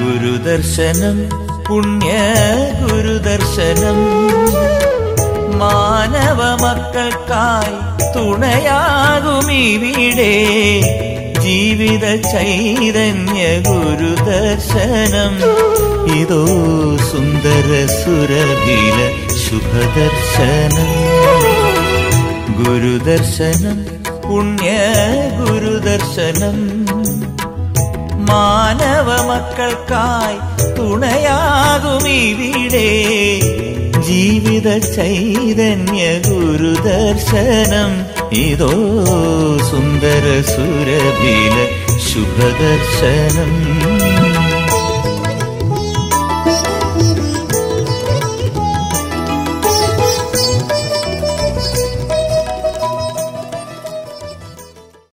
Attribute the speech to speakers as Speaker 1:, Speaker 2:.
Speaker 1: ഗുരുദർശനം പുണ്യ ഗുരുദർശനം മാനവ മക്കൾക്കായി തുണയാകുമിവിടെ ജീവിത ചൈതന്യ ഗുരുദർശനം ഇതോ സുന്ദര സുരഭില ശുഭദർശനം ഗുരുദർശനം പുണ്യ ഗുരുദർശനം മാനവ മക്കൾക്കായി തുണയാകുമിവിടെ ജീവിത ചൈതന്യ ഗുരുദർശനം ഇതോ സുന്ദര സുരഭില ശുഭദർശനം